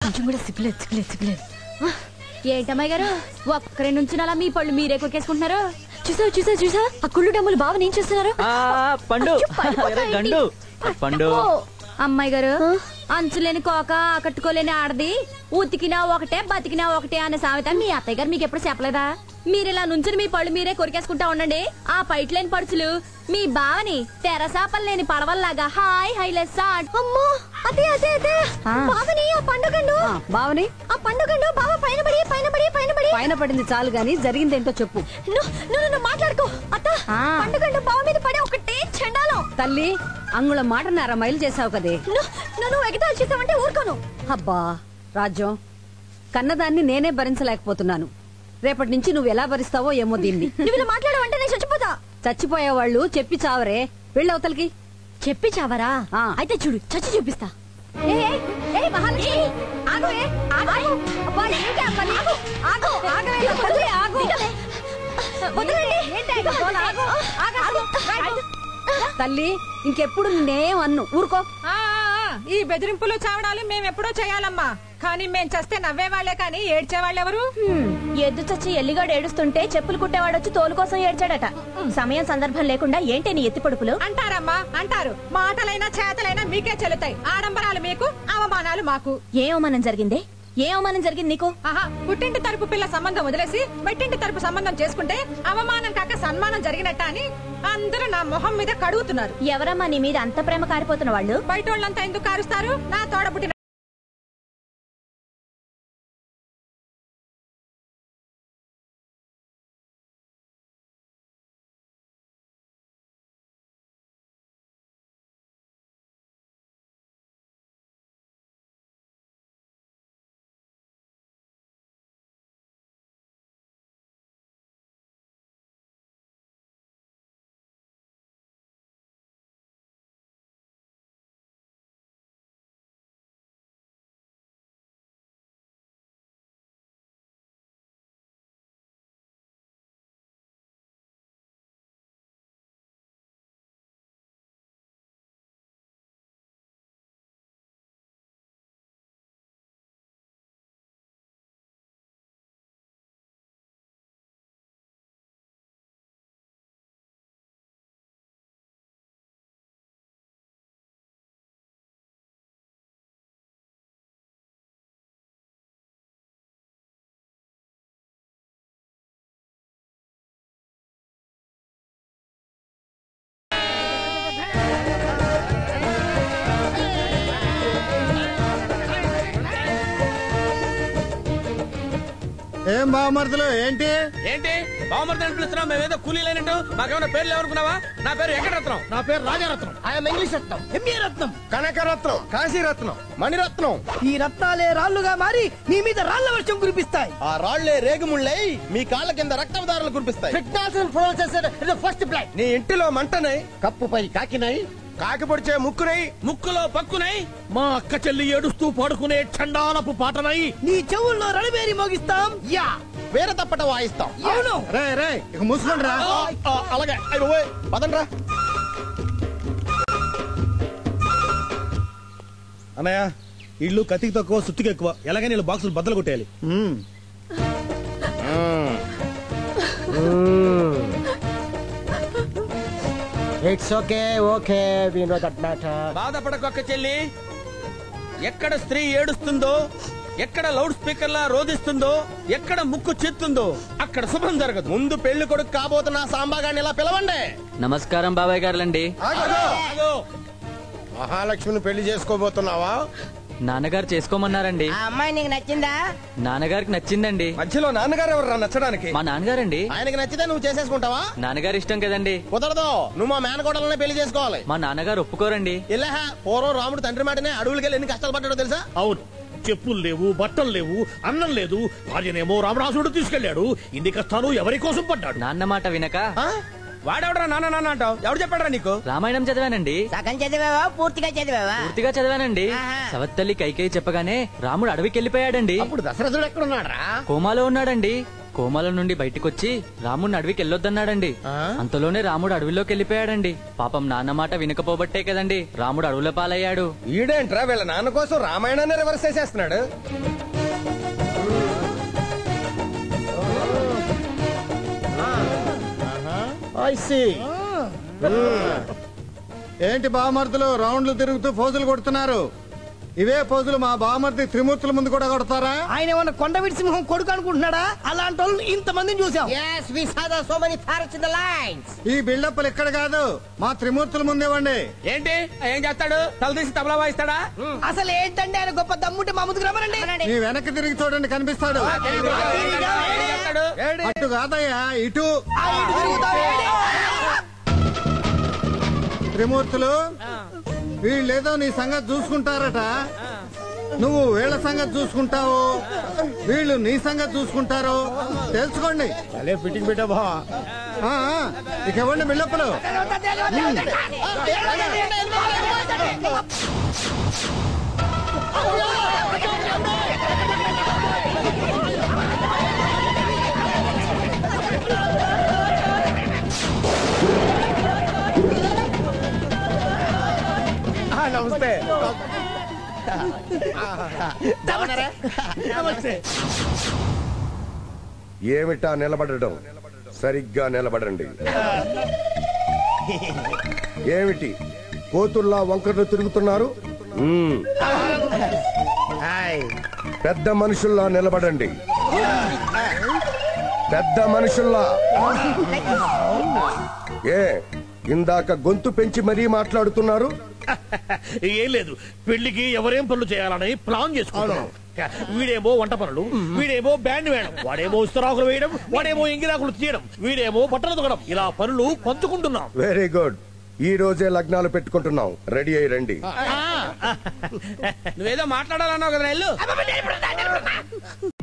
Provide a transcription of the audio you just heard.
కొంచెం కూడా సిగ్గులేదు సిగ్గులేదు సిగ్గులేదు ఏంటమ్మాయి గారు ఒక్కరే నుంచి అలా మీ పళ్ళు మీరే కొరికేసుకుంటున్నారు చూసావు చూసావు చూసా ఆ కుళ్ళు డమ్ములు బావ ఏం చేస్తున్నారు ఆ, పండు అరే, గండు పండు ఓ, అమ్మాయి గారు అంచులేని కోక ఆకట్టుకోలేని ఆడది ఉతికినా ఒకటే బతికినా ఒకటే అనే సామెత మీ అత్తయ్య గారు మీకు ఎప్పుడు చెప్పలేదా మీరు ఇలా నుంచుని మీ పళ్ళు మీరే కొరికేసుకుంటా ఉండండి ఆ పైట్ లేని పడుచులు మీ బావని తెరసాపలు లేని పడవల్లాగా హాయ్ హైలెస్ అమ్మో అదే అదే అదే బావని ఆ పండుగండు బావని ఆ పండుగండు బావ పైన పడి పైన పడి పైన పడి పైన పడింది చాలు గాని జరిగిందేంటో చెప్పు నువ్వు నువ్వు నువ్వు మాట్లాడుకో అత్త పండుగండు బావ మీద పడి ఒకటే చెండాలం తల్లి అంగుళం మాటన్నర మైలు చేసావు కదే నువ్వు నువ్వు ఎగతాలు చేసావంటే ఊరుకోను అబ్బా రాజ్యం కన్నదాన్ని నేనే భరించలేకపోతున్నాను రేపటి నుంచి నువ్వు ఎలా భరిస్తావో ఏమో దీన్ని నువ్వు ఇలా మాట్లాడవంటే నేను చచ్చిపోతా చచ్చిపోయే వాళ్ళు చెప్పి చావరే వెళ్ళవతలకి చెప్పి చావరా ఆ. అయితే చూడు చచ్చి చూపిస్తా ఏ ఏ, ఏ మహాలక్ష్మి ఆగు ఏ ఆగు అబ్బా ఏంటి ఆ పని ఆగు ఆగు ఆగవే నా తల్లి ఆగు వదలండి. ఏంటి ఆ గోల? ఆగు ఆగు ఆగు ఆగు. తల్లి ఇంకెప్పుడు నేనేం అన్ను ఊరుకో ఆ, ఆ, ఆ, ఈ బెదిరింపులు చావడాలు మేమెప్పుడో చేయాలమ్మా కానీ మేం చస్తే నవ్వేవాళ్లే కానీ ఏడ్చేవాళ్ళెవరు ఎద్దు చచ్చి ఎల్లిగాడు ఏడుస్తుంటే చెప్పులు కుట్టేవాడు వచ్చి తోలు కోసం ఏడ్చాడట సమయం సందర్భం లేకుండా ఏంటి నీ ఎత్తి పొడుపులు అంటారమ్మా అంటారు మాటలైనా చేతలైనా మీకే చెల్లుతాయి ఆడంబరాలు మీకు అవమానాలు మాకు ఏ అవమానం జరిగిందే ఏ అవమానం జరిగింది నీకు ఆహా పుట్టింటి తరపు పిల్ల సంబంధం వదిలేసి మెట్టింటి తరపు సంబంధం చేసుకుంటే అవమానం కాక సన్మానం జరిగినట్ట అని అందరూ నా మొహం మీద కడుగుతున్నారు ఎవరమ్మా నీ మీద అంత ప్రేమ కారిపోతున్న వాళ్ళు బయట వాళ్ళంతా ఎందుకు కారుస్తారు నా తోడ పుట్టిన ఏం బావమరుదులు ఏంటి ఏంటి బావమర్ది అని పిలుస్తున్నావు మేమేదో కూలీ లేనట్టు మాకేమైనా పేర్లు ఎవరుకున్నావా నా పేరు వెంకటరత్నం నా పేరు Rajaratnam I'm English Ratnam M A Ratnam Kanakaratnam Kasiratnam Maniratnam ఈ రత్నాలే రాళ్లుగా మారి నీ మీద రాళ్ల వర్షం కురిపిస్తాయి ఆ రాళ్లే రేగుముళ్ళై మీ కాళ్ళ కింద రక్తవదారులు కురిపిస్తాయి ఫస్ట్ బ్లడ్ నీ ఇంటిలో మంటనై కప్పుపై కాకినై కాకి పొడిచే ముక్కునై ముక్కులో పక్కునై మా అక్క చెల్లి ఏడుస్తూ పాడుకునే చండాలపు పాటనై నీ చెవుల్లో రణబేరి మోగిస్తాం యా వేరే తప్పట వాయిస్తాం అవును రే రే ఇక మూసుకోండి రా అలాగే అయ్యో పదండ్రా అన్నయ్య ఇల్లు కతికి తక్కువ సుత్తికి ఎక్కువ ఎలాగైనా వీళ్ళు బాక్సులు బద్దలు కొట్టేయాలి it's okay okay we know that matter బాధపడకొక్క చెల్లి ఎక్కడ స్త్రీ ఏడుస్తుందో ఎక్కడ లౌడ్ స్పీకర్ లా రోధిస్తుందో ఎక్కడ ముక్కు చెత్తుందో అక్కడ శుభం జరగదు ముందు పెళ్లి కొడుకు కాబోతున్న సాంబాగాన్ని ఇలా పిలవండి నమస్కారం బాబాయ్ గారులండి అదో, మహాలక్ష్మిని పెళ్లి చేసుకోబోతున్నావా నాన్నగారు చేసుకోమన్నారండి ఆ అమ్మాయి నీకు నచ్చిందా నాన్నగారికి నచ్చిందండి మధ్యలో నాన్నగారు ఎవరు నచ్చడానికి మా నాన్నగారండి ఆయనకి నచ్చితే నువ్వు చేసేసుకుంటావా నాన్నగారు ఇష్టం కదండి కుదరదు నువ్వు మా మేనకోడలనే పెళ్లి చేసుకోవాలి మా నాన్నగారు ఒప్పుకోరండి ఇల్లహ పూర్వం రాముడు తండ్రి మాటనే అడవులకి వెళ్ళి ఎన్ని కష్టాలు పడ్డాడో తెలుసా అవును చెప్పులు లేవు బట్టలు లేవు అన్నం లేదు భార్యనేమో రామరాసుడు తీసుకెళ్లాడు ఇన్ని కష్టాలు ఎవరి కోసం పడ్డాడు నాన్న మాట వినక వాడెవడరా నాన్న నాన్న అంటావు ఎవడు చెప్పాడరా నీకు రామాయణం చదివానండి సగం చదివావా పూర్తిగా చదివావా పూర్తిగా చదివానండి ఆహా. సవత్తల్లి కైకేయి చెప్పగానే రాముడు అడవికి వెళ్ళిపోయాడండి అప్పుడు దశరథుడు ఎక్కడున్నాడు రా కోమాలో ఉన్నాడండి కోమాల నుండి బయటకొచ్చి రాముడిని అడవికి వెళ్ళొద్దన్నాడండి అంతలోనే రాముడు అడవిలోకి వెళ్ళిపోయాడండి పాపం నాన్న మాట వినకపోబట్టే కదండి రాముడు అడవుల పాలయ్యాడు ఈడేంట్రా వీళ్ళ నాన్న కోసం రామాయణాన్ని రివర్స్ చేసేస్తున్నాడు ఏంటి బామర్దులు రౌండ్లు తిరుగుతూ పోజులు కొడుతున్నారు ఇవే పోజులు మా బామర్ది త్రిమూర్తుల ముందు కూడా కొడతారా ఆయన ఏమన్నా కొండ విడి సింహం కొడుకు అనుకుంటున్నాడా అలాంటి వాళ్ళు ఇంతమందిని చూసాం ఈ బిల్డప్లు ఇక్కడ కాదు మా త్రిమూర్తుల ముందేవండి ఏంటి ఏం చేస్తాడు తల తీసి తబలా వాయిస్తాడా అసలు ఏంటంటే ఆయన గొప్ప దమ్ముంటే మా ముందుకు రమ్మనండి మీ వెనక్కి తిరిగి చూడండి కనిపిస్తాడు ఏం చేస్తాడు అటు కాదయ్యా ఇటు ఆ ఇటు తిరుగుతాం, ఏంటి? త్రిమూర్తులు వీళ్ళేదో నీ సంగతి చూసుకుంటారట నువ్వు వీళ్ళ సంగతి చూసుకుంటావు వీళ్ళు నీ సంగతి చూసుకుంటారు తెలుసుకోండి అలే ఫిట్టింగ్ పెట్టా బా ఆ, ఆ, ఇక ఇవ్వండి బిల్డప్పులు నమస్తే ఏమిటా నిలబడటం సరిగ్గా నిలబడండి ఏమిటి కోతుల్లా వంకరలు తిరుగుతున్నారు మ్మ్. పెద్ద మనుషుల్లా నిలబడండి పెద్ద మనుషుల్లా ఏ ఇందాక గొంతు పెంచి మరీ మాట్లాడుతున్నారు ఏం లేదు పెళ్లికి ఎవరేం పనులు చేయాలని ప్లాన్ చేసుకున్నాం వీడేమో వంట పనులు వీడేమో బ్యాండ్ వేయడం వాడేమో ఇస్తరాకులు వేయడం వాడేమో ఎంగిరాకులు తీయడం వీడేమో బట్టలు తొగడం ఇలా పనులు పంచుకుంటున్నాం వెరీ గుడ్ ఈ రోజే లగ్నాలు పెట్టుకుంటున్నాం రెడీ అయ్యి రండి నువ్వేదో మాట్లాడాలన్నావు కదా ఇల్లు